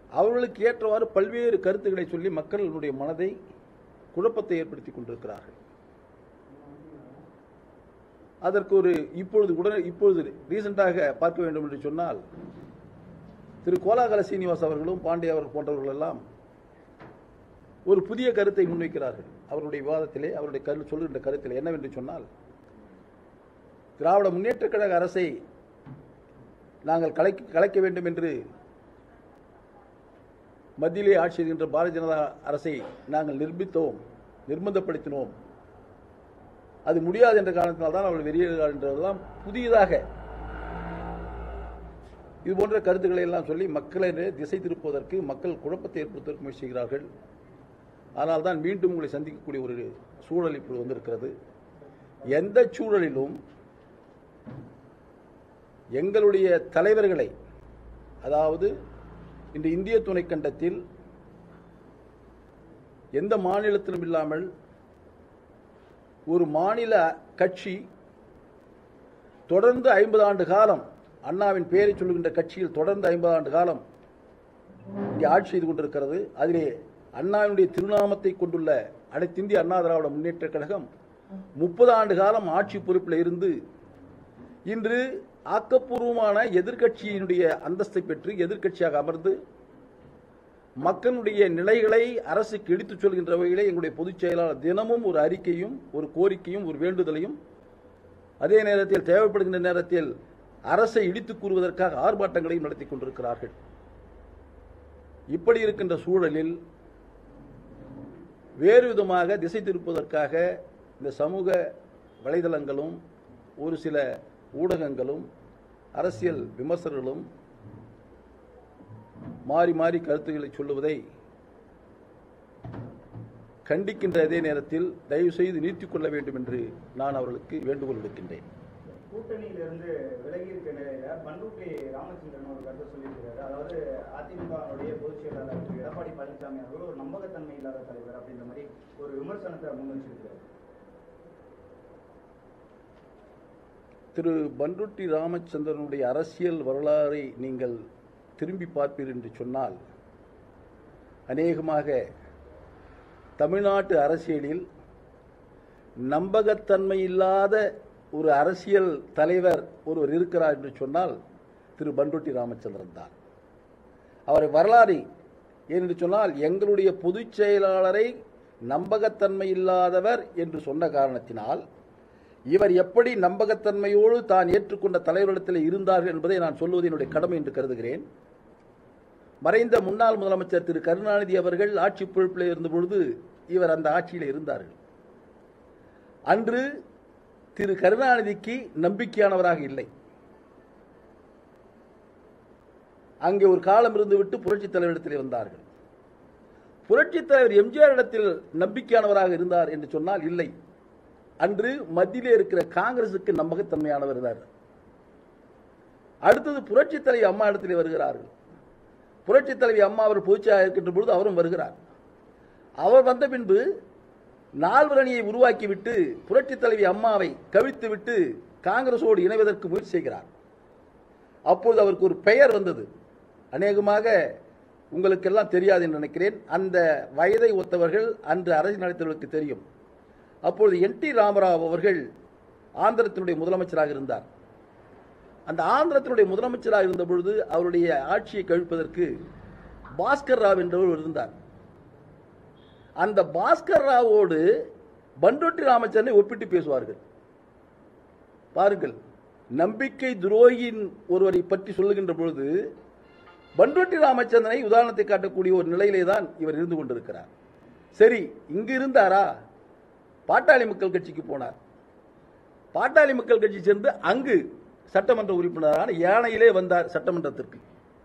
அவர்களுக்கு ஏற்றவாறு பல்வேறு கருத்துக்களை சொல்லி மக்களுடைய மனதை குழப்பத்தை ஏற்படுத்திக் கொண்டிருக்கிறார்கள் அதற்கு ஒரு இப்பொழுது உடனே இப்பொழுது ரீசெண்டாக பார்க்க வேண்டும் என்று சொன்னால் திரு கோலாகல சீனிவாஸ் அவர்களும் பாண்டே அவர்கள் போன்றவர்கள் எல்லாம் ஒரு புதிய கருத்தை முன்வைக்கிறார்கள் அவருடைய விவாதத்திலே அவருடைய கரு சொல்கின்ற கருத்தில் என்னவென்று சொன்னால் திராவிட முன்னேற்றக் கழக அரசை நாங்கள் கலைக்க கலைக்க வேண்டும் என்று மத்தியிலே ஆட்சி செய்கின்ற பாரதிய ஜனதா அரசை நாங்கள் நிர்மித்தோம் நிர்பந்தப்படுத்தினோம் அது முடியாது என்ற காரணத்தினால் தான் அவர்கள் வெளியேறுகிறார் என்றதெல்லாம் புதியதாக இது போன்ற கருத்துக்களை எல்லாம் சொல்லி மக்களை திசை திருப்புவதற்கு மக்கள் குழப்பத்தை ஏற்படுத்துவதற்கு முயற்சி செய்கிறார்கள் ஆனால் தான் மீண்டும் உங்களை சந்திக்கக்கூடிய ஒரு சூழல் இப்பொழுது வந்திருக்கிறது எந்த சூழலிலும் எங்களுடைய தலைவர்களை அதாவது இன்று இந்திய துணைக்கண்டத்தில் எந்த மாநிலத்திலும் இல்லாமல் ஒரு மாநில கட்சி தொடர்ந்து ஐம்பது ஆண்டு காலம் அண்ணாவின் பெயரை சொல்லுகின்ற கட்சியில் தொடர்ந்து ஐம்பது ஆண்டு காலம் இங்கே ஆட்சி செய்து கொண்டிருக்கிறது அதிலே அண்ணாவினுடைய திருநாமத்தை கொண்டுள்ள அனைத்திந்திய அண்ணா திராவிட முன்னேற்ற கழகம் முப்பது ஆண்டு காலம் ஆட்சி பொறுப்பில் இருந்து இன்று ஆக்கப்பூர்வமான எதிர்க்கட்சியினுடைய அந்தஸ்தை பெற்று எதிர்க்கட்சியாக அமர்ந்து மக்களுடைய நிலைகளை அரசுக்கு எடுத்துச் சொல்கின்ற வகையிலே எங்களுடைய பொதுச் செயலாளர் தினமும் ஒரு அறிக்கையும் ஒரு கோரிக்கையும் ஒரு வேண்டுதலையும் அதே நேரத்தில் தேவைப்படுகின்ற நேரத்தில் அரசை இடித்துக் கூறுவதற்காக ஆர்ப்பாட்டங்களையும் நடத்தி கொண்டிருக்கிறார்கள் இப்படி இருக்கின்ற சூழலில் வேறு விதமாக திசை திருப்பதற்காக இந்த சமூக வலைதளங்களும் ஒரு சில ஊடகங்களும் அரசியல் விமர்சகர்களும் மாறி மாறி கருத்துக்களை சொல்லுவதை கண்டிக்கின்ற அதே நேரத்தில் தயவு செய்து நீட்டிக் கொள்ள வேண்டும் என்று நான் அவர்களுக்கு வேண்டுகோள் விடுக்கின்றேன் கூட்டணியிலிருந்து விலகி இருக்க நிலையில பண்ருட்டி ராமச்சந்திரன் ஒரு கருத்தை சொல்லியிருக்கிறாரு அதாவது அதிமுகவுடைய பொதுச் செயலாளர் திரு எடப்பாடி பழனிசாமி அவர்கள் ஒரு நம்பகத்தன்மை இல்லாத தலைவர் அப்படின்ற மாதிரி ஒரு விமர்சனத்தை முன் வச்சிருக்கிறார் திரு பன்ருட்டி ராமச்சந்திரனுடைய அரசியல் வரலாறை நீங்கள் திரும்பி பார்ப்பீர் என்று சொன்னால் அநேகமாக தமிழ்நாட்டு அரசியலில் நம்பகத்தன்மை இல்லாத ஒரு அரசியல் தலைவர் ஒருவர் இருக்கிறார் என்று சொன்னால் திரு பன்ருட்டி ராமச்சந்திரன் தான் அவரை வரலாறு ஏனென்று சொன்னால் எங்களுடைய பொதுச் செயலாளரை நம்பகத்தன்மை இல்லாதவர் என்று சொன்ன காரணத்தினால் இவர் எப்படி நம்பகத்தன்மையோடு தான் ஏற்றுக்கொண்ட தலைவரிடத்தில் இருந்தார்கள் என்பதை நான் சொல்வது என்னுடைய கடமை என்று கருதுகிறேன் மறைந்த முன்னாள் முதலமைச்சர் திரு கருணாநிதி அவர்கள் ஆட்சி பொறுப்பில் இருந்த பொழுது இவர் அந்த ஆட்சியில் இருந்தார்கள் அன்று திரு கருணாநிதிக்கு நம்பிக்கையானவராக இல்லை அங்கே ஒரு காலம் இருந்துவிட்டு புரட்சித் தலைவரிடத்தில் வந்தார்கள் புரட்சித் தலைவர் எம்ஜிஆர் இடத்தில் நம்பிக்கையானவராக இருந்தார் என்று சொன்னால் இல்லை அன்று மத்தியிலே இருக்கிற காங்கிரசுக்கு நம்பகத்தன்மையானவர் தான் அடுத்தது புரட்சித் தலைவி அம்மா இடத்திலே வருகிறார்கள் புரட்சித் தலைவி அம்மா அவர் பொதுச்சாக இருக்கின்ற பொழுது அவரும் வருகிறார் அவர் வந்த பின்பு நால்வரணியை உருவாக்கிவிட்டு புரட்சித் தலைவி அம்மாவை கவிழ்த்து விட்டு காங்கிரஸோடு இணைவதற்கு முயற்சி செய்கிறார் அப்பொழுது அவருக்கு ஒரு பெயர் வந்தது அநேகமாக உங்களுக்கெல்லாம் தெரியாது என்று நினைக்கிறேன் அந்த வயதை ஒத்தவர்கள் அன்று அரசியல் நடத்தவர்களுக்கு தெரியும் அப்பொழுது என் டி ராமராவ் அவர்கள் ஆந்திரத்தினுடைய முதலமைச்சராக இருந்தார் அந்த ஆந்திரத்தினுடைய முதலமைச்சராக இருந்த பொழுது அவருடைய ஆட்சியை கழிப்பதற்கு பாஸ்கர் ராவ் என்றவர் இருந்தார் அந்த பாஸ்கர் ராவோடு பண்டோட்டி ராமச்சந்திரனை ஒப்பிட்டு பேசுவார்கள் பாருங்கள் நம்பிக்கை துரோகியின் ஒருவரை பற்றி சொல்லுகின்ற பொழுது பண்டோட்டி ராமச்சந்திரனை உதாரணத்தை காட்டக்கூடிய ஒரு நிலையிலே தான் இவர் இருந்து கொண்டிருக்கிறார் சரி இங்கு இருந்தாரா பாட்டாளி மக்கள் கட்சிக்கு போனார் பாட்டாளி மக்கள் கட்சி சேர்ந்து அங்கு சட்டமன்ற உறுப்பினரான யானையிலே வந்தார் சட்டமன்றத்திற்கு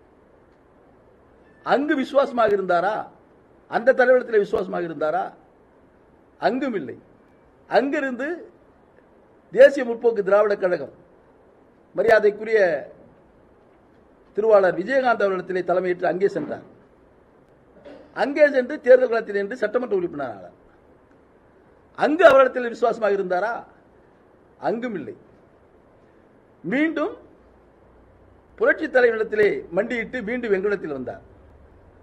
அங்கு விசுவாசமாக இருந்தாரா அந்த தலைவரத்தில் விசுவாசமாக இருந்தாரா அங்கும் இல்லை அங்கிருந்து தேசிய முற்போக்கு திராவிட கழகம் மரியாதைக்குரிய திருவாளர் விஜயகாந்த் அவர்களிடத்திலே தலைமையேற்று அங்கே சென்றார் அங்கே சென்று தேர்தல் களத்தில் நின்று சட்டமன்ற உறுப்பினர் ஆனார் அங்கு அவரிடத்தில் விசுவாசமாக இருந்தாரா அங்கும் இல்லை மீண்டும் புரட்சி தலைவரிடத்திலே மண்டியிட்டு மீண்டும் எங்களிடத்தில் வந்தார்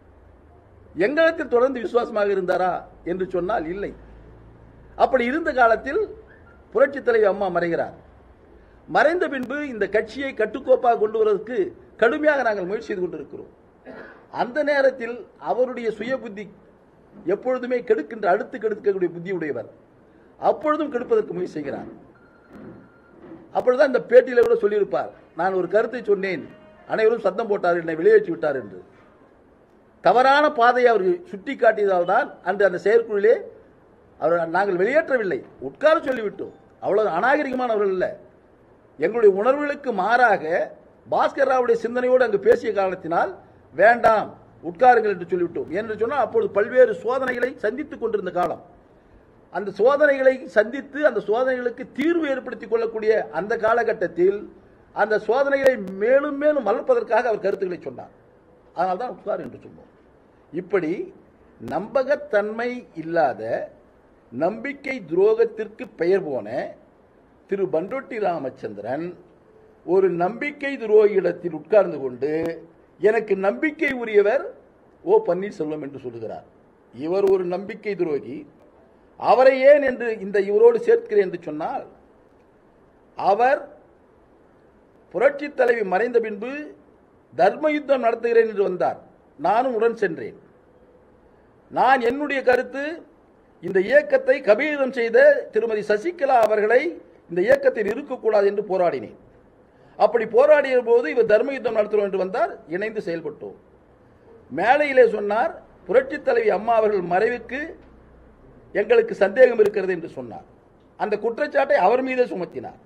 எங்களிடத்தில் தொடர்ந்து விசுவாசமாக இருந்தாரா என்று சொன்னால் இல்லை அப்படி இருந்த காலத்தில் புரட்சி தலைவி அம்மா மறைகிறார் மறைந்த பின்பு இந்த கட்சியை கட்டுக்கோப்பாக கொண்டு வருவதற்கு கடுமையாக நாங்கள் முயற்சி செய்து கொண்டிருக்கிறோம் அந்த நேரத்தில் அவருடைய சுய புத்தி எப்பொழுதுமே கெடுக்கின்ற அடுத்து கெடுக்கக்கூடிய புத்தி உடையவர் அப்பொழுதும் கெடுப்பதற்கு முயற்சி செய்கிறார் அப்பொழுதுதான் இந்த பேட்டியில கூட சொல்லியிருப்பார் நான் ஒரு கருத்தை சொன்னேன் அனைவரும் சத்தம் போட்டார் என்னை வெளியேற்றி விட்டார் என்று தவறான பாதையை அவர் சுட்டி காட்டியதால் தான் அன்று அந்த செயற்குழுவிலே அவர் நாங்கள் வெளியேற்றவில்லை உட்கார சொல்லிவிட்டோம் அவ்வளவு அநாகரிகமானவர்கள் இல்லை எங்களுடைய உணர்வுகளுக்கு மாறாக பாஸ்கர் ராவுடைய சிந்தனையோடு அங்கு பேசிய காரணத்தினால் வேண்டாம் உட்காருங்கள் என்று சொல்லிவிட்டோம் என்று சொன்னால் அப்பொழுது பல்வேறு சோதனைகளை சந்தித்துக் கொண்டிருந்த காலம் அந்த சோதனைகளை சந்தித்து அந்த சோதனைகளுக்கு தீர்வு ஏற்படுத்திக் கொள்ளக்கூடிய அந்த காலகட்டத்தில் அந்த சோதனைகளை மேலும் மேலும் வளர்ப்பதற்காக அவர் கருத்துக்களை சொன்னார் அதனால்தான் தான் உட்கார் என்று சொன்னோம் இப்படி நம்பகத்தன்மை இல்லாத நம்பிக்கை துரோகத்திற்கு பெயர் போன திரு பண்டொட்டி ராமச்சந்திரன் ஒரு நம்பிக்கை துரோகியிடத்தில் உட்கார்ந்து கொண்டு எனக்கு நம்பிக்கை உரியவர் ஓ பன்னீர்செல்வம் என்று சொல்லுகிறார் இவர் ஒரு நம்பிக்கை துரோகி அவரை ஏன் என்று இந்த இவரோடு சேர்க்கிறேன் என்று சொன்னால் அவர் புரட்சி தலைவி மறைந்த பின்பு தர்ம யுத்தம் நடத்துகிறேன் என்று வந்தார் நானும் உடன் சென்றேன் நான் என்னுடைய கருத்து இந்த இயக்கத்தை கபீரம் செய்த திருமதி சசிகலா அவர்களை இந்த இயக்கத்தில் இருக்கக்கூடாது என்று போராடினேன் அப்படி போராடிய போது இவர் தர்ம யுத்தம் நடத்துகிறோம் என்று வந்தார் இணைந்து செயல்பட்டோம் மேலையிலே சொன்னார் புரட்சி தலைவி அம்மா அவர்கள் மறைவுக்கு எங்களுக்கு சந்தேகம் இருக்கிறது என்று சொன்னார் அந்த குற்றச்சாட்டை அவர் மீதே சுமத்தினார்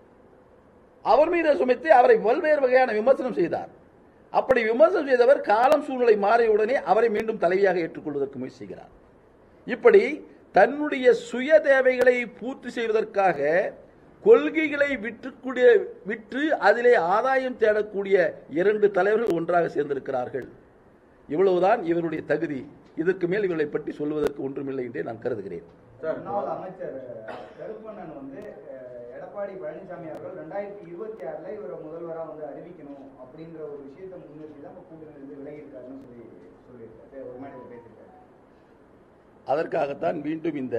அவர் மீது சுமத்தி அவரை பல்வேறு வகையான விமர்சனம் செய்தார் அப்படி விமர்சனம் செய்தவர் காலம் சூழ்நிலை மாறியவுடனே அவரை மீண்டும் தலைவியாக ஏற்றுக்கொள்வதற்கு முயற்சி செய்கிறார் இப்படி தன்னுடைய சுய தேவைகளை பூர்த்தி செய்வதற்காக கொள்கைகளை விற்றுக்கூடிய விற்று அதிலே ஆதாயம் தேடக்கூடிய இரண்டு தலைவர்கள் ஒன்றாக சேர்ந்திருக்கிறார்கள் இவ்வளவுதான் இவருடைய தகுதி இதற்கு மேல் இவர்களை பற்றி சொல்வதற்கு ஒன்றுமில்லை என்றே நான் கருதுகிறேன் முன்னாள் அமைச்சர் கருப்பண்ணன் வந்து அஹ், எடப்பாடி பழனிசாமி அவர்கள் ரெண்டாயிரத்தி இருபத்தி ஆறுல இவரை முதல்வரா வந்து அறிவிக்கணும் அப்படின்ற ஒரு விஷயத்தை முன்னிறுத்தி தான் இப்ப கூட்டணி இருந்து விலகி இருக்காருன்னு சொல்லி சொல்லியிருக்காரு ஒரு மேடையில் பேசியிருக்காரு அதற்காகத்தான் மீண்டும் இந்த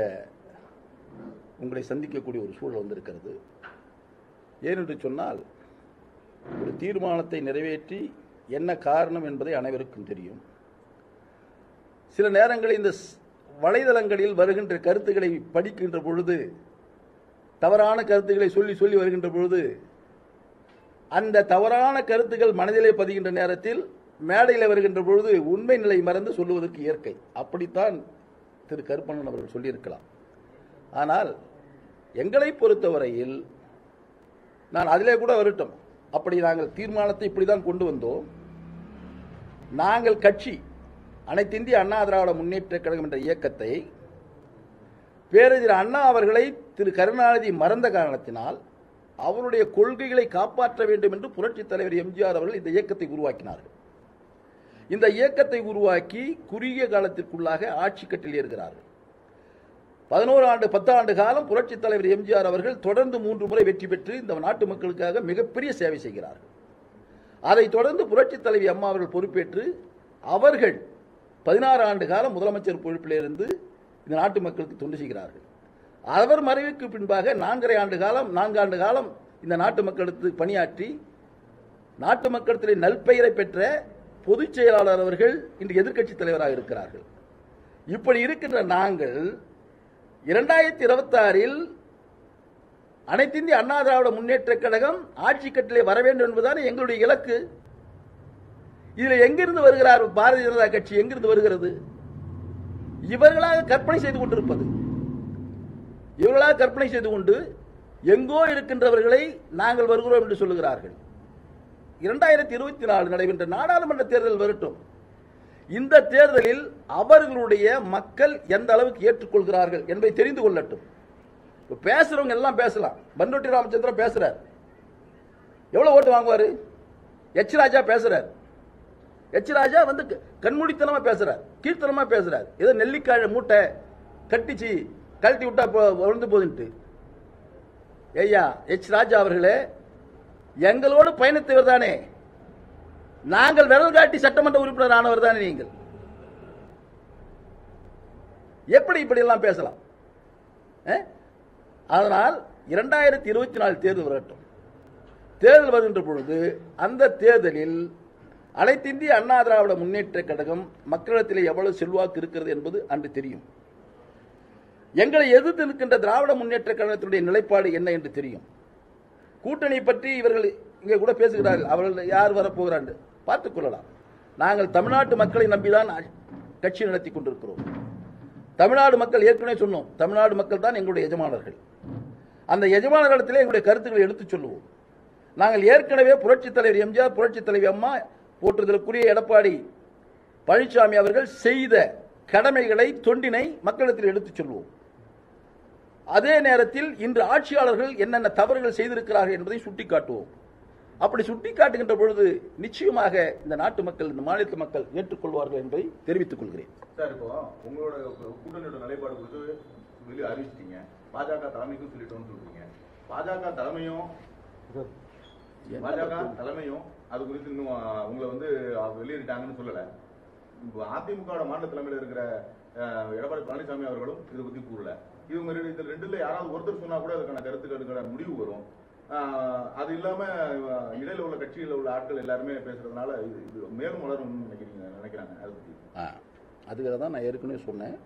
உங்களை சந்திக்கக்கூடிய ஒரு சூழல் வந்திருக்கிறது ஏனென்று சொன்னால் ஒரு தீர்மானத்தை நிறைவேற்றி என்ன காரணம் என்பதை அனைவருக்கும் தெரியும் சில நேரங்களில் இந்த ஸ்- வலைதளங்களில் வருகின்ற கருத்துக்களை படிக்கின்ற பொழுது தவறான கருத்துக்களை சொல்லி சொல்லி வருகின்ற பொழுது அந்த தவறான கருத்துக்கள் மனதிலே பதிகின்ற நேரத்தில் மேடையில் வருகின்ற பொழுது உண்மை நிலை மறந்து சொல்லுவதற்கு இயற்கை அப்படித்தான் திரு கருப்பண்ணன் அவர்கள் சொல்லியிருக்கலாம் ஆனால் எங்களை பொறுத்தவரையில் நான் அதிலே கூட வரட்டும் அப்படி நாங்கள் தீர்மானத்தை இப்படி தான் கொண்டு வந்தோம் நாங்கள் கட்சி அனைத்து இந்திய அண்ணா திராவிட முன்னேற்ற கழகம் என்ற இயக்கத்தை பேரறிஞர் அண்ணா அவர்களை திரு கருணாநிதி மறந்த காரணத்தினால் அவருடைய கொள்கைகளை காப்பாற்ற வேண்டும் என்று புரட்சித் தலைவர் எம்ஜிஆர் அவர்கள் இந்த இயக்கத்தை உருவாக்கினார்கள் இந்த இயக்கத்தை உருவாக்கி குறுகிய காலத்திற்குள்ளாக ஆட்சி கட்டில் ஏறுகிறார்கள் பதினோரு ஆண்டு பத்தாண்டு காலம் புரட்சித் தலைவர் எம்ஜிஆர் அவர்கள் தொடர்ந்து மூன்று முறை வெற்றி பெற்று இந்த நாட்டு மக்களுக்காக மிகப்பெரிய சேவை செய்கிறார்கள் அதைத் தொடர்ந்து புரட்சித் தலைவி அம்மா அவர்கள் பொறுப்பேற்று அவர்கள் பதினாறு ஆண்டு காலம் முதலமைச்சர் பொறுப்பில் இருந்து இந்த நாட்டு மக்களுக்கு தொண்டு செய்கிறார்கள் அவர் மறைவுக்கு பின்பாக நான்கரை ஆண்டு காலம் நான்காண்டு காலம் இந்த நாட்டு மக்களுக்கு பணியாற்றி நாட்டு மக்களத்திலே நல்பெயரை பெற்ற பொதுச் செயலாளர் அவர்கள் இன்று எதிர்க்கட்சி தலைவராக இருக்கிறார்கள் இப்படி இருக்கின்ற நாங்கள் இரண்டாயிரத்தி இருபத்தாறில் அனைத்து இந்திய அண்ணா திராவிட முன்னேற்ற கழகம் ஆட்சி கட்டிலே வர வேண்டும் என்பதுதான் எங்களுடைய இலக்கு இதுல எங்கிருந்து வருகிறார் பாரதிய ஜனதா கட்சி எங்கிருந்து வருகிறது இவர்களாக கற்பனை செய்து கொண்டிருப்பது இவர்களாக கற்பனை செய்து கொண்டு எங்கோ இருக்கின்றவர்களை நாங்கள் வருகிறோம் என்று சொல்லுகிறார்கள் இரண்டாயிரத்தி இருபத்தி நாலு நடைபெற்ற நாடாளுமன்ற தேர்தல் வரட்டும் இந்த தேர்தலில் அவர்களுடைய மக்கள் எந்த அளவுக்கு ஏற்றுக்கொள்கிறார்கள் என்பதை தெரிந்து கொள்ளட்டும் இப்ப பேசுறவங்க எல்லாம் பேசலாம் பண்டோட்டி ராமச்சந்திரன் பேசுறார் எவ்வளவு ஓட்டு வாங்குவாரு எச் ராஜா பேசுறார் எச் ராஜா வந்து க- கண்மூடித்தனமா பேசுறார் கீர்த்தனமா பேசுறார் ஏதோ நெல்லிக்காய் மூட்டை கட்டிச்சு கழட்டி விட்டா போ- விழுந்து போகுதுன்ட்டு ஐயா எச் ராஜா அவர்களே எங்களோடு பயணித்தவர் தானே நாங்கள் விரல் காட்டி சட்டமன்ற உறுப்பினர் ஆனவர் தானே நீங்கள் எப்படி இப்படி எல்லாம் பேசலாம் அஹ்? அதனால் இரண்டாயிரத்தி இருபத்தி நாலு தேர்தல் வரட்டும் தேர்தல் வருகின்ற பொழுது அந்த தேர்தலில் அனைத்திந்திய அண்ணா திராவிட முன்னேற்ற கழகம் மக்களிடத்திலே எவ்வளவு செல்வாக்கு இருக்கிறது என்பது அன்று தெரியும் எங்களை எதிர்த்து நிற்கின்ற திராவிட முன்னேற்ற கழகத்தினுடைய நிலைப்பாடு என்ன என்று தெரியும் கூட்டணி பற்றி இவர்கள் இங்கே கூட பேசுகிறார்கள் அவர்கள் யார் வரப்போகிறார் பார்த்துக் கொள்ளலாம் நாங்கள் தமிழ்நாட்டு மக்களை நம்பிதான் கட்சி நடத்தி கொண்டிருக்கிறோம் தமிழ்நாடு மக்கள் ஏற்கனவே சொன்னோம் தமிழ்நாடு மக்கள் தான் எங்களுடைய எஜமானர்கள் அந்த எஜமானர்களிடத்திலே எங்களுடைய கருத்துக்களை எடுத்துச் சொல்லுவோம் நாங்கள் ஏற்கனவே புரட்சித் தலைவர் எம்ஜிஆர் புரட்சித் தலைவி அம்மா போற்றுதலுக்குரிய எடப்பாடி பழனிசாமி அவர்கள் செய்த கடமைகளை தொண்டினை மக்களிடத்தில் எடுத்துச் சொல்வோம் அதே நேரத்தில் இன்று ஆட்சியாளர்கள் என்னென்ன தவறுகள் செய்திருக்கிறார்கள் என்பதை சுட்டிக்காட்டுவோம் அப்படி சுட்டிக்காட்டுகின்ற பொழுது நிச்சயமாக இந்த நாட்டு மக்கள் இந்த மாநில மக்கள் ஏற்றுக்கொள்வார்கள் என்பதை தெரிவித்துக் கொள்கிறேன் சார் இப்போ உங்களோட கூட்டணியோட நிலைப்பாடு குறித்து வெளியே அறிவிச்சிட்டீங்க பாஜக தலைமைக்கும் சொல்லிட்டோம்னு சொல்றீங்க பாஜக தலைமையும் பாஜக தலைமையும் அது குறித்து இன்னும் அஹ், உங்களை வந்து அவங்க வெளியிட்டாங்கன்னு சொல்லல இப்போ அதிமுக மாநில தலைமையில் இருக்கிற அஹ், எடப்பாடி பழனிசாமி அவர்களும் இதை பத்தி கூறல இவங்க ரெண்டு- இதுல ரெண்டுல யாராவது ஒருத்தர் சொன்னா கூட அதுக்கான கருத்துக்களுக்கான முடிவு வரும் அஹ், அது இல்லாம அஹ், இடையில உள்ள கட்சியில உள்ள ஆட்கள் எல்லாருமே பேசுறதுனால இது இது மேலும் வளரும்னு நினைக்கிறீங்க நினைக்கிறாங்க அதை பத்தி ஆ, அதுக்காக தான் நான் ஏற்கனவே சொன்னேன்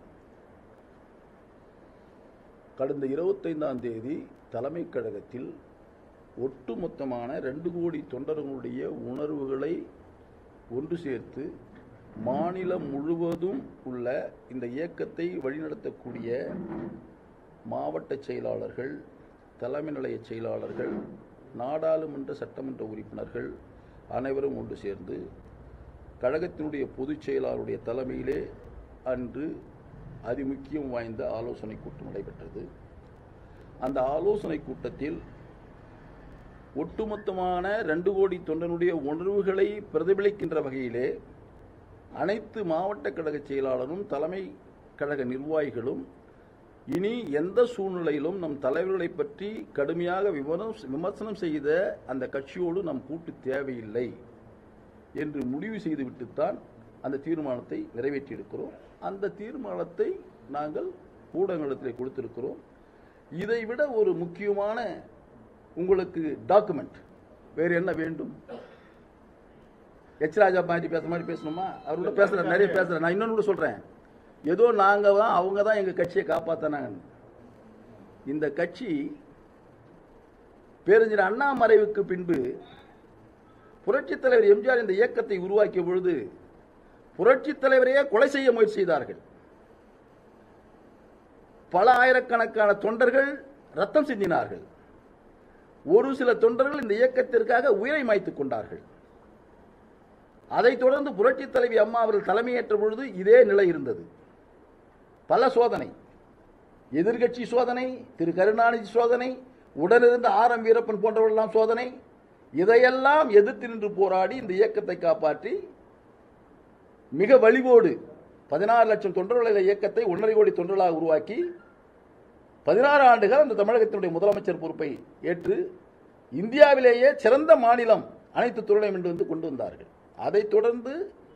கடந்த இருபத்தைந்தாம் தேதி தலைமை கழகத்தில் ஒட்டுமொத்தமான ரெண்டு கோடி தொண்டர்களுடைய உணர்வுகளை ஒன்று சேர்த்து மாநிலம் முழுவதும் உள்ள இந்த இயக்கத்தை வழிநடத்தக்கூடிய மாவட்ட செயலாளர்கள் தலைமை நிலைய செயலாளர்கள் நாடாளுமன்ற சட்டமன்ற உறுப்பினர்கள் அனைவரும் ஒன்று சேர்ந்து கழகத்தினுடைய பொதுச் செயலாளருடைய தலைமையிலே அன்று அதிமுக்கியம் வாய்ந்த ஆலோசனை கூட்டம் நடைபெற்றது அந்த ஆலோசனை கூட்டத்தில் ஒட்டுமொத்தமான ரெண்டு கோடி தொண்டனுடைய உணர்வுகளை பிரதிபலிக்கின்ற வகையிலே அனைத்து மாவட்ட கழக செயலாளரும் தலைமை கழக நிர்வாகிகளும் இனி எந்த சூழ்நிலையிலும் நம் தலைவர்களை பற்றி கடுமையாக விமர்சனம் விமர்சனம் செய்த அந்த கட்சியோடு நம் கூட்டு தேவையில்லை என்று முடிவு செய்துவிட்டுத்தான் அந்த தீர்மானத்தை நிறைவேற்றியிருக்கிறோம் அந்த தீர்மானத்தை நாங்கள் ஊடகங்களிடத்தில் கொடுத்திருக்கிறோம் இதைவிட ஒரு முக்கியமான உங்களுக்கு டாக்குமெண்ட் வேறு என்ன வேண்டும் எச் ராஜா மாதிரி பேசுற மாதிரி பேசணுமா அவர் கூட பேசுற நிறைய பேசுறேன் நான் இன்னொன்று கூட சொல்றேன் ஏதோ நாங்க தான் அவங்க தான் எங்க கட்சியை காப்பாத்தினாங்க இந்த கட்சி பேரறிஞர் அண்ணா மறைவுக்கு பின்பு புரட்சித் தலைவர் எம்ஜிஆர் இந்த இயக்கத்தை உருவாக்கிய பொழுது புரட்சித் தலைவரையே கொலை செய்ய முயற்சி செய்தார்கள் பல ஆயிரக்கணக்கான தொண்டர்கள் ரத்தம் சிந்தினார்கள் ஒரு சில தொண்டர்கள் இந்த இயக்கத்திற்காக உயிரை மாய்த்துக் கொண்டார்கள் அதைத் தொடர்ந்து புரட்சித் தலைவி அம்மா அவர்கள் தலைமையேற்ற பொழுது இதே நிலை இருந்தது பல சோதனை எதிர்கட்சி சோதனை திரு கருணாநிதி சோதனை உடனிருந்த ஆர் எம் வீரப்பன் போன்றவர்களெல்லாம் சோதனை இதையெல்லாம் எதிர்த்து நின்று போராடி இந்த இயக்கத்தை காப்பாற்றி மிக வலிவோடு பதினாறு லட்சம் தொண்டர்கள் இயக்கத்தை ஒன்றரை கோடி தொண்டர்களாக உருவாக்கி பதினாறு ஆண்டுகள் அந்த தமிழகத்தினுடைய முதலமைச்சர் பொறுப்பை ஏற்று இந்தியாவிலேயே சிறந்த மாநிலம் அனைத்து துறையிலும் என்று வந்து கொண்டு வந்தார்கள் அதைத் தொடர்ந்து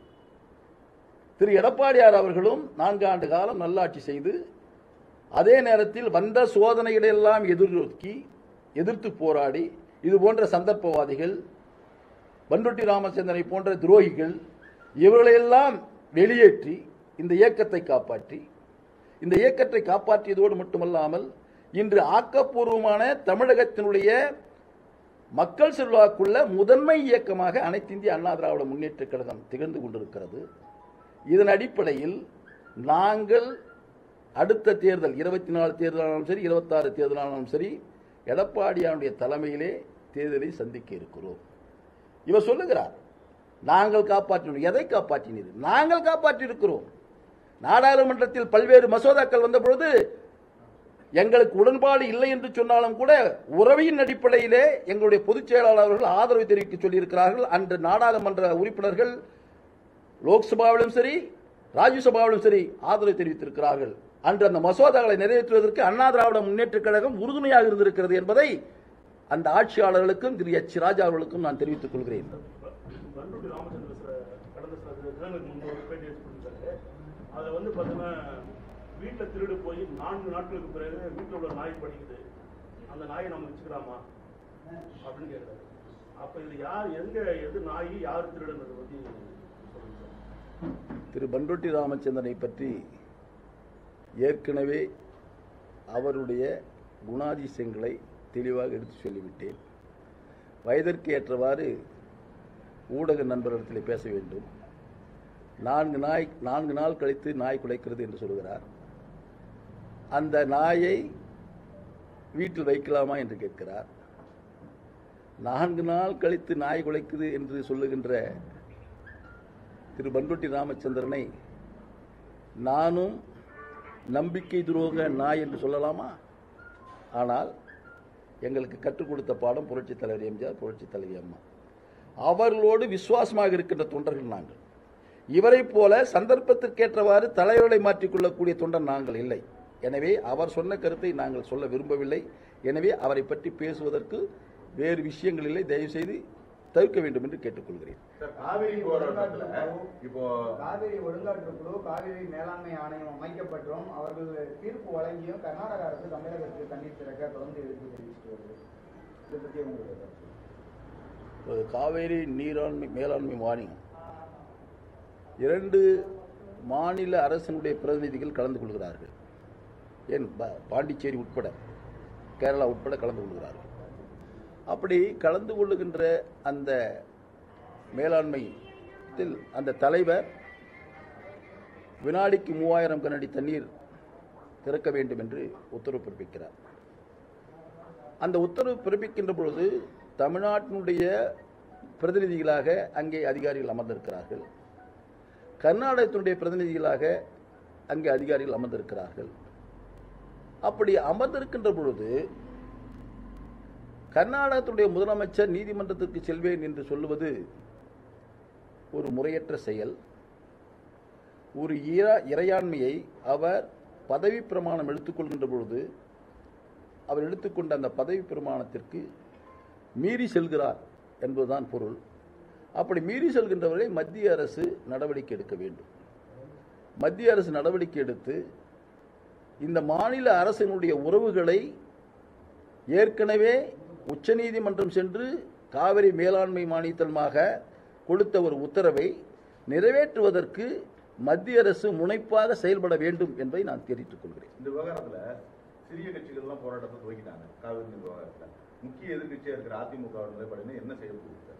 திரு எடப்பாடியார் அவர்களும் நான்கு ஆண்டு காலம் நல்லாட்சி செய்து அதே நேரத்தில் வந்த சோதனைகளை எல்லாம் எதிர்நோக்கி எதிர்த்து போராடி இது போன்ற சந்தர்ப்பவாதிகள் பண்ருட்டி ராமச்சந்திரனை போன்ற துரோகிகள் இவர்களையெல்லாம் வெளியேற்றி இந்த இயக்கத்தை காப்பாற்றி இந்த இயக்கத்தை காப்பாற்றியதோடு மட்டுமல்லாமல் இன்று ஆக்கப்பூர்வமான தமிழகத்தினுடைய மக்கள் செல்வாக்குள்ள முதன்மை இயக்கமாக அனைத்து இந்திய அண்ணா திராவிட முன்னேற்ற கழகம் திகழ்ந்து கொண்டிருக்கிறது இதன் அடிப்படையில் நாங்கள் அடுத்த தேர்தல் இருபத்தி நாலு தேர்தலானாலும் சரி இருபத்தாறு தேர்தலானாலும் சரி எடப்பாடியானுடைய தலைமையிலே தேர்தலை சந்திக்க இருக்கிறோம் இவர் சொல்லுகிறார் நாங்கள் காப்பாற்றினோம் எதை காப்பாற்றினீர் நாங்கள் காப்பாற்றியிருக்கிறோம் நாடாளுமன்றத்தில் பல்வேறு மசோதாக்கள் வந்த பொழுது எங்களுக்கு உடன்பாடு இல்லை என்று சொன்னாலும் கூட உறவின் அடிப்படையிலே எங்களுடைய பொதுச் செயலாளர் அவர்கள் ஆதரவு தெரிவிக்க சொல்லியிருக்கிறார்கள் அன்று நாடாளுமன்ற உறுப்பினர்கள் லோக்சபாவிலும் சரி ராஜ்யசபாவிலும் சரி ஆதரவு தெரிவித்திருக்கிறார்கள் அன்று அந்த மசோதாக்களை நிறைவேற்றுவதற்கு அண்ணா திராவிட முன்னேற்ற கழகம் உறுதுணையாக இருந்திருக்கிறது என்பதை அந்த ஆட்சியாளர்களுக்கும் திரு எச் ராஜா அவர்களுக்கும் நான் தெரிவித்துக் கொள்கிறேன் பண்ருட்டி ராமச்சந்திர சார் கடந்த சில தினங்களுக்கு முன்பு ஒரு பேட்டி எடுத்து கொடுத்தாரு அதில் வந்து பார்த்தீங்கன்னா வீட்டுல திருடு போய் நான்கு நாட்களுக்கு பிறகு வீட்டுல உள்ள நாய் படிக்குது அந்த நாயை நம்ம வச்சுக்கலாமா அப்படின்னு கேக்குறாரு அப்ப இது யார் எங்க எது நாய் யார் திருடுன்றதை பத்தி சொல்லுங்க சார் திரு பண்ருட்டி ராமச்சந்திரனை பற்றி ஏற்கனவே அவருடைய குணாதிசயங்களை தெளிவாக எடுத்து சொல்லிவிட்டேன் வயதிற்கு ஏற்றவாறு ஊடக நண்பர்களிடத்தில் பேச வேண்டும் நான்கு நாய் நான்கு நாள் கழித்து நாய் குலைக்கிறது என்று சொல்கிறார் அந்த நாயை வீட்டில் வைக்கலாமா என்று கேட்கிறார் நான்கு நாள் கழித்து நாய் குலைக்குது என்று சொல்லுகின்ற திரு பண்ருட்டி ராமச்சந்திரனை நானும் நம்பிக்கை துரோக நாய் என்று சொல்லலாமா ஆனால் எங்களுக்கு கற்றுக் கொடுத்த பாடம் புரட்சித் தலைவர் எம்ஜிஆர் புரட்சித் தலைவி அம்மா அவர்களோடு விசுவாசமாக இருக்கின்ற தொண்டர்கள் நாங்கள் இவரைப் போல சந்தர்ப்பத்திற்கேற்றவாறு தலைவர்களை மாற்றிக்கொள்ளக்கூடிய தொண்டர் நாங்கள் இல்லை எனவே அவர் சொன்ன கருத்தை நாங்கள் சொல்ல விரும்பவில்லை எனவே அவரை பற்றி பேசுவதற்கு வேறு விஷயங்கள் இல்லை தயவு செய்து தவிர்க்க வேண்டும் என்று கேட்டுக்கொள்கிறேன் சார் காவிரி போராட்டத்துல இப்போ காவிரி ஒழுங்காற்று குழு காவிரி மேலாண்மை ஆணையம் அமைக்கப்பட்டும் அவர்கள் தீர்ப்பு வழங்கியும் கர்நாடக அரசு தமிழகத்துக்கு தண்ணீர் திறக்க தொடர்ந்து எதிர்ப்பு தெரிவிச்சுட்டு வருது இதை பத்தி உங்களுக்கு கருத்து? இப்போது காவேரி நீராண்மை மேலாண்மை வாரியம் இரண்டு மாநில அரசினுடைய பிரதிநிதிகள் கலந்து கொள்கிறார்கள் ஏன் பா- பாண்டிச்சேரி உட்பட கேரளா உட்பட கலந்து கொள்கிறார்கள் அப்படி கலந்து கொள்ளுகின்ற அந்த மேலாண்மையில் அந்த தலைவர் வினாடிக்கு மூவாயிரம் கனடி தண்ணீர் திறக்க வேண்டும் என்று உத்தரவு பிறப்பிக்கிறார் அந்த உத்தரவு பிறப்பிக்கின்ற பொழுது தமிழ்நாட்டினுடைய பிரதிநிதிகளாக அங்கே அதிகாரிகள் அமர்ந்திருக்கிறார்கள் கர்நாடகத்தினுடைய பிரதிநிதிகளாக அங்கே அதிகாரிகள் அமர்ந்திருக்கிறார்கள் அப்படி அமர்ந்திருக்கின்ற பொழுது கர்நாடகத்துடைய முதலமைச்சர் நீதிமன்றத்திற்கு செல்வேன் என்று சொல்லுவது ஒரு முறையற்ற செயல் ஒரு இர- இறையாண்மையை அவர் பதவி பிரமாணம் எடுத்துக்கொள்கின்ற பொழுது அவர் எடுத்துக்கொண்ட அந்த பதவி பிரமாணத்திற்கு மீறி செல்கிறார் என்பதுதான் பொருள் அப்படி மீறி செல்கின்றவரை மத்திய அரசு நடவடிக்கை எடுக்க வேண்டும் மத்திய அரசு நடவடிக்கை எடுத்து இந்த மாநில அரசினுடைய உறவுகளை ஏற்கனவே உச்சநீதிமன்றம் சென்று காவிரி மேலாண்மை மானியத்தனமாக கொடுத்த ஒரு உத்தரவை நிறைவேற்றுவதற்கு மத்திய அரசு முனைப்பாக செயல்பட வேண்டும் என்பதை நான் தெரிவித்துக் கொள்கிறேன் இந்த விவகாரத்துல சிறிய கட்சிகள் எல்லாம் போராட்டத்தை துவக்கிட்டாங்க காவிரி நீர் விவகாரத்துல முக்கிய எதிர்க்கட்சியா இருக்கிற அதிமுக நிலைப்பாடுன்னு என்ன செய்ய போகுது சார்?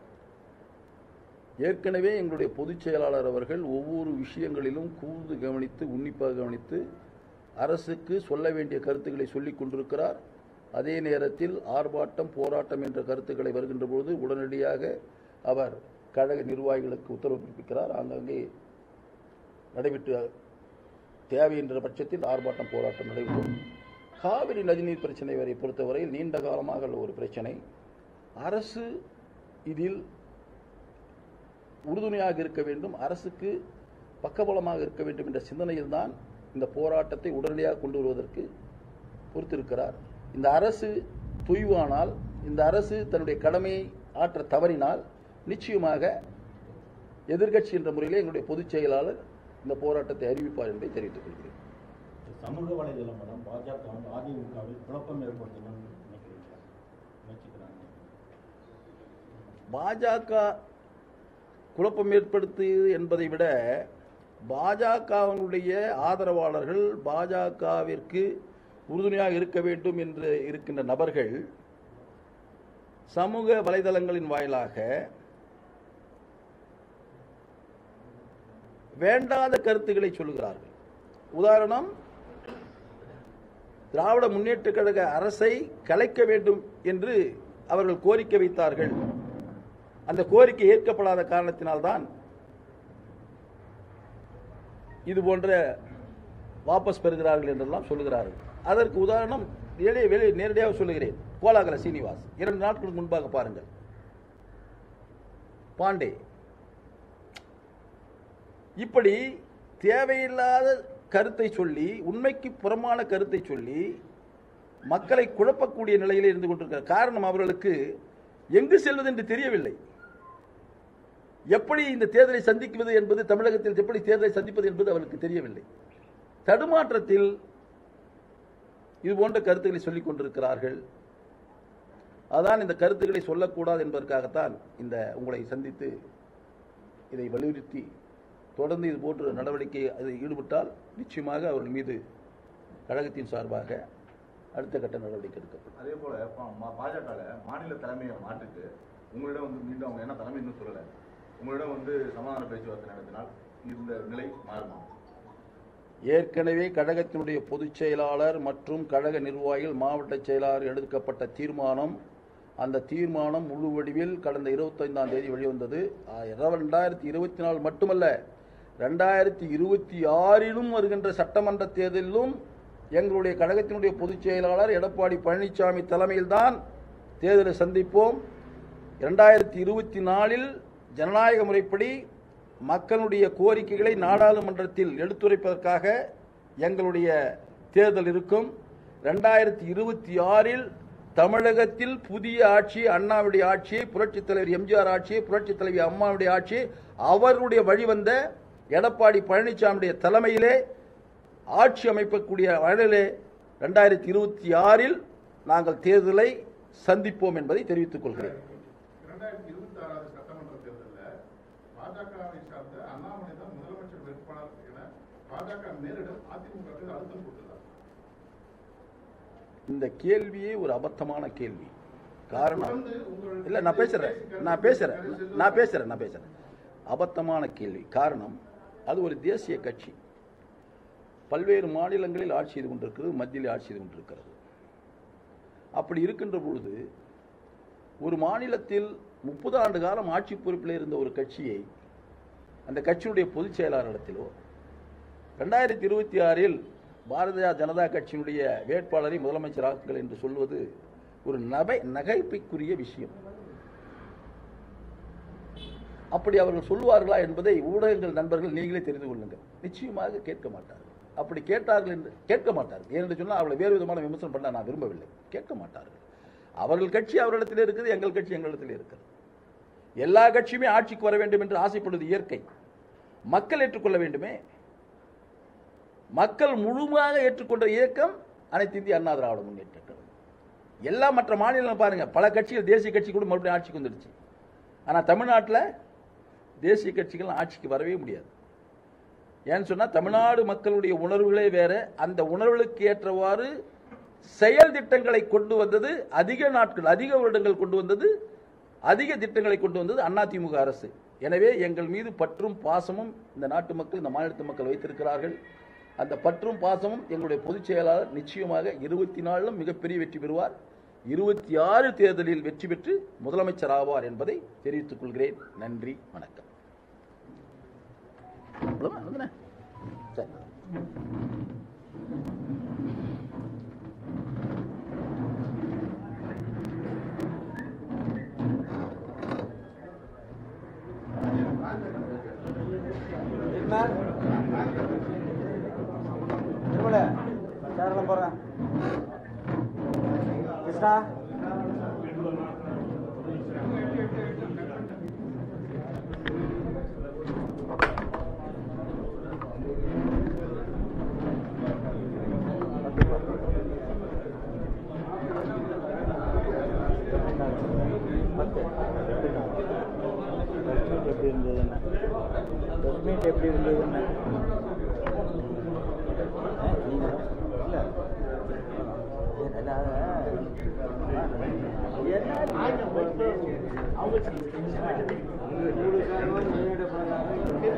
ஏற்கனவே எங்களுடைய பொதுச் செயலாளர் அவர்கள் ஒவ்வொரு விஷயங்களிலும் கூர்ந்து கவனித்து உன்னிப்பாக கவனித்து அரசுக்கு சொல்ல வேண்டிய கருத்துக்களை சொல்லிக் கொண்டிருக்கிறார் அதே நேரத்தில் ஆர்ப்பாட்டம் போராட்டம் என்ற கருத்துக்களை வருகின்ற பொழுது உடனடியாக அவர் கழக நிர்வாகிகளுக்கு உத்தரவு பிறப்பிக்கிறார் ஆங்காங்கே நடைபெற்று தேவை என்ற பட்சத்தில் ஆர்ப்பாட்டம் போராட்டம் நடைபெறும் காவிரி நதிநீர் பிரச்சனை வரை பொறுத்தவரையில் நீண்ட காலமாக உள்ள ஒரு பிரச்சனை அரசு இதில் உறுதுணையாக இருக்க வேண்டும் அரசுக்கு பக்கபலமாக இருக்க வேண்டும் என்ற சிந்தனையில் தான் இந்த போராட்டத்தை உடனடியாக கொண்டு வருவதற்கு பொறுத்திருக்கிறார் இந்த அரசு தொய்வானால் இந்த அரசு தன்னுடைய கடமையை ஆற்ற தவறினால் நிச்சயமாக எதிர்க்கட்சி என்ற முறையிலே எங்களுடைய பொதுச் செயலாளர் இந்த போராட்டத்தை அறிவிப்பார் என்பதை தெரிவித்துக் கொள்கிறேன் சமூக வலைதளம் மூலம் பாஜக வந்து அதிமுகவில் குழப்பம் ஏற்படுத்தணும்னு நினைக்கிறீங்களா முயற்சிக்கிறாங்க பாஜக குழப்பம் ஏற்படுத்தியது என்பதை விட பாஜகவினுடைய ஆதரவாளர்கள் பாஜகவிற்கு உறுதுணையாக இருக்க வேண்டும் என்று இருக்கின்ற நபர்கள் சமூக வலைதளங்களின் வாயிலாக வேண்டாத கருத்துக்களை சொல்லுகிறார்கள் உதாரணம் திராவிட முன்னேற்ற கழக அரசை கலைக்க வேண்டும் என்று அவர்கள் கோரிக்கை வைத்தார்கள் அந்த கோரிக்கை ஏற்கப்படாத காரணத்தினால்தான் இது போன்ற வாபஸ் பெறுகிறார்கள் என்றெல்லாம் சொல்லுகிறார்கள் அதற்கு உதாரணம் வெளியே வெளியே நேரடியாக சொல்லுகிறேன் கோலாகல சீனிவாஸ் இரண்டு நாட்களுக்கு முன்பாக பாருங்கள் பாண்டே இப்படி தேவையில்லாத கருத்தை சொல்லி உண்மைக்கு புறமான கருத்தை சொல்லி மக்களை குழப்பக்கூடிய நிலையில் இருந்து கொண்டிருக்கிறார் காரணம் அவர்களுக்கு எங்கு செல்வது என்று தெரியவில்லை எப்படி இந்த தேர்தலை சந்திக்குவது என்பது தமிழகத்தில் எப்படி தேர்தலை சந்திப்பது என்பது அவர்களுக்கு தெரியவில்லை தடுமாற்றத்தில் இது போன்ற கருத்துக்களை சொல்லிக் கொண்டிருக்கிறார்கள் அதான் இந்த கருத்துக்களை சொல்லக்கூடாது என்பதற்காகத்தான் இந்த உங்களை சந்தித்து இதை வலியுறுத்தி தொடர்ந்து இது போன்ற நடவடிக்கை அதில் ஈடுபட்டால் நிச்சயமாக அவர்கள் மீது கழகத்தின் சார்பாக அடுத்த கட்ட நடவடிக்கை எடுக்கப்படும் அதே போல பாஜக மாநில தலைமையை மாற்றிட்டு உங்களிடம் வந்து மீண்டும் அவங்க என்ன தலைமை இன்னும் சொல்லல உங்களிடம் வந்து சமாதான பேச்சுவார்த்தை நடத்தினால் இந்த நிலை மாறுமா ஏற்கனவே கழகத்தினுடைய பொதுச் செயலாளர் மற்றும் கழக நிர்வாகிகள் மாவட்ட செயலாளர் எடுக்கப்பட்ட தீர்மானம் அந்த தீர்மானம் முழு வடிவில் கடந்த இருபத்தைந்தாம் தேதி வெளிவந்தது ரெண்டாயிரத்தி இருபத்தி நாலு மட்டுமல்ல ரெண்டாயிரத்தி இருபத்தி ஆறிலும் வருகின்ற சட்டமன்ற தேர்தலிலும் எங்களுடைய கழகத்தினுடைய பொதுச் செயலாளர் எடப்பாடி பழனிசாமி தலைமையில்தான் தேர்தலை சந்திப்போம் இரண்டாயிரத்தி இருபத்தி நாலில் ஜனநாயக முறைப்படி மக்களுடைய கோரிக்கைகளை நாடாளுமன்றத்தில் எடுத்துரைப்பதற்காக எங்களுடைய தேர்தல் இருக்கும் ரெண்டாயிரத்தி இருபத்தி ஆறில் தமிழகத்தில் புதிய ஆட்சி அண்ணாவுடைய ஆட்சி புரட்சித் தலைவர் எம்ஜிஆர் ஆட்சி புரட்சித் தலைவி அம்மாவுடைய ஆட்சி அவர்களுடைய வழிவந்த எடப்பாடி பழனிசாமியுடைய தலைமையிலே ஆட்சி அமைக்கக்கூடிய வழியிலே ரெண்டாயிரத்தி இருபத்தி ஆறில் நாங்கள் தேர்தலை சந்திப்போம் என்பதை தெரிவித்துக் கொள்கிறேன் இரண்டாயிரத்தி இருபத்தி ஆறாவது சட்டமன்ற தேர்தலில் பாஜகவை சார்ந்த அண்ணாமலை தான் முதலமைச்சர் வேட்பாளர் என பாஜக மேலிடம் அதிமுகவுக்கு அழுத்தம் கொடுத்ததா இந்த கேள்வியே ஒரு அபத்தமான கேள்வி காரணம் தொடர்ந்து உங்களுடைய இல்ல நான் பேசுறேன் நான் பேசுறேன் நான் பேசுறேன் நான் பேசுறேன் அபத்தமான கேள்வி காரணம் அது ஒரு தேசிய கட்சி பல்வேறு மாநிலங்களில் ஆட்சி செய்து கொண்டிருக்கிறது மத்தியில் ஆட்சி செய்து கொண்டிருக்கிறது அப்படி இருக்கின்ற பொழுது ஒரு மாநிலத்தில் முப்பது ஆண்டு காலம் ஆட்சி பொறுப்பில் இருந்த ஒரு கட்சியை அந்த கட்சியினுடைய பொதுச் செயலாளரிடத்திலோ ரெண்டாயிரத்தி இருபத்தி ஆறில் பாரதிய ஜனதா கட்சியினுடைய வேட்பாளரை முதலமைச்சராக்குங்கள் என்று சொல்வது ஒரு நகை நகைப்புக்குரிய விஷயம் அப்படி அவர்கள் சொல்லுவார்களா என்பதை ஊடகங்கள் நண்பர்கள் நீங்களே தெரிந்து கொள்ளுங்கள் நிச்சயமாக கேட்க மாட்டார்கள் அப்படி கேட்டார்கள் என்று கேட்க மாட்டார்கள் ஏனென்று சொன்னால் அவளை வேறு விதமான விமர்சனம் பண்ண நான் விரும்பவில்லை கேட்க மாட்டார்கள் அவர்கள் கட்சி அவர்களிடத்தில் இருக்குது எங்கள் கட்சி எங்களிடத்தில் இருக்கிறது எல்லா கட்சியுமே ஆட்சிக்கு வர வேண்டும் என்று ஆசைப்படுவது இயற்கை மக்கள் ஏற்றுக்கொள்ள வேண்டுமே மக்கள் முழுமையாக ஏற்றுக்கொண்ட இயக்கம் அனைத்து இந்திய அண்ணா திராவிட முன்னேற்ற கழகம் எல்லா மற்ற மாநிலம் பாருங்க பல கட்சிகள் தேசிய கட்சி கூட மறுபடியும் ஆட்சிக்கு வந்துடுச்சு ஆனா தமிழ்நாட்டில் தேசிய கட்சிகள் ஆட்சிக்கு வரவே முடியாது ஏன்னு சொன்னா தமிழ்நாடு மக்களுடைய உணர்வுகளே வேற அந்த உணர்வுகளுக்கு ஏற்றவாறு செயல் திட்டங்களை கொண்டு வந்தது அதிக நாட்கள் அதிக வருடங்கள் கொண்டு வந்தது அதிக திட்டங்களை கொண்டு வந்தது அதிமுக அரசு எனவே எங்கள் மீது பற்றும் பாசமும் இந்த நாட்டு மக்கள் இந்த மாநிலத்து மக்கள் வைத்திருக்கிறார்கள் அந்த பற்றும் பாசமும் எங்களுடைய பொதுச் செயலாளர் நிச்சயமாக இருபத்தி நாலிலும் மிகப்பெரிய வெற்றி பெறுவார் இருபத்தி ஆறு தேர்தலில் வெற்றி பெற்று முதலமைச்சர் ஆவார் என்பதை தெரிவித்துக் கொள்கிறேன் நன்றி வணக்கம் அவ்வளவுதான், அவ்வளவுதானே? சரி சேரெல்லாம் போடுறேன் கிருஷ்ணா எப்படி இருந்ததுன்னு மீட் எப்படி இருந்ததுன்னு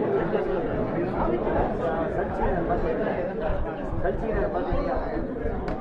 கட்சியினர் பார்த்தீங்களா